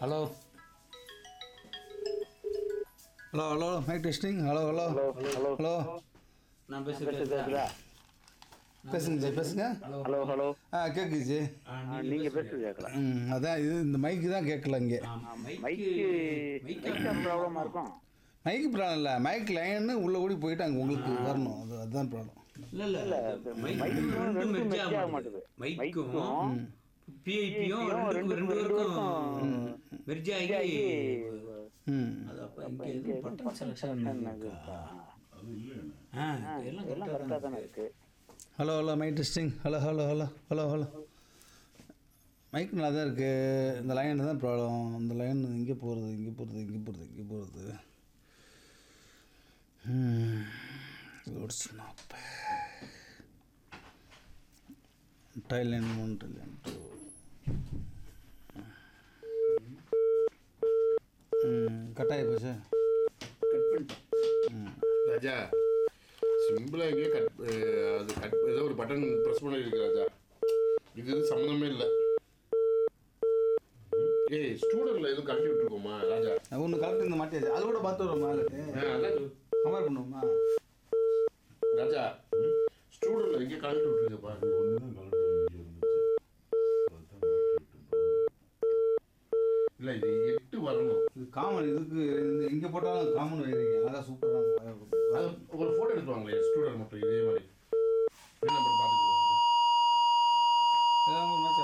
Hello hello hello mike testing hello hello hello hello hello நான் பேச பேசுறது கேக்குதா பேசுங்க ஜி பேசுங்க ஹலோ ஹலோ ஆ கேட்குது ஜி ஆ, நீங்க பேசுறது கேட்கல ம் அதான் இது இந்த மைக்கு தான் கேட்கல இங்கே மைக்கு மைக்கு ப்ராப்ளமா இருக்கும் மைக்கு ப்ராப்ளம் இல்லை மைக் லைன்னு உள்ளே ஓடி போயிட்டு அங்கே உங்களுக்கு வரணும் அது அதுதான் ப்ராப்ளம் இல்ல இல்ல இல்ல, மைக் மைக்கும் ரெண்டும் ரெண்டும் மெர்ஜ் merge ஆக ஆக மாட்டுது மாட்டுது. மைக்கும் மைக்கும் பிஐபியும் PIP யும் ரெண்டு ரெண்டு ரெண்டு பேருக்கும் பேருக்கும் மெர்ஜ் ஆகி ஆகி, ம் அது அப்ப இங்க எதுவும் பட்டன் செலக்ஷன் இருக்கா ஆ எல்லாம் எல்லாம் கரெக்டாக கரெக்டாக தானே இருக்கு hello hello mike testing hello hello hello hello hello mike நல்லா தான் இருக்குது இந்த லைன் தான் ப்ராப்ளம் இந்த லைன் இங்கே போகிறது இங்கே போகிறது இங்கே போகிறது இங்கே போகிறது டைலைன் ஒன் டைலைன் டூ கட்டாயி போச்சு கட் பண்ணிட்டேன் ராஜா சிம்பிளாக எங்கேயோ கட் அஹ் அது கட் ஏதோ ஒரு பட்டன் ப்ரெஸ் பண்ணி இருக்கு ராஜா இது எதுவும் சம்மந்தமே இல்லை ஏய் ஸ்டூடெண்ட்ல எதுவும் கட்டி விட்டுருக்கோமா ராஜா ஒன்று கரெக்ட் இந்த மாட்டியாச்சு அது கூட பார்த்து வரோமா அதுக்கு ஆ, அதான் கம்பேர் பண்ணுவோமா ராஜா ஸ்டூடெண்ட்ல எங்கேயோ கலட்டி விட்டுருக்கப்பா இல்லை இது எட்டு வரணும் இது காமன் இதுக்கு இந்த எங்கே போட்டாலும் காமன் வைக்கிறீங்க அழகாக சூப்பராக அது ஒரு ஃபோட்டோ எடுத்துவாங்களே ஸ்டூடெண்ட் மட்டும் இதே மாதிரி நம்பர் பார்த்துக்குவோம் ஏதாவது ஒரு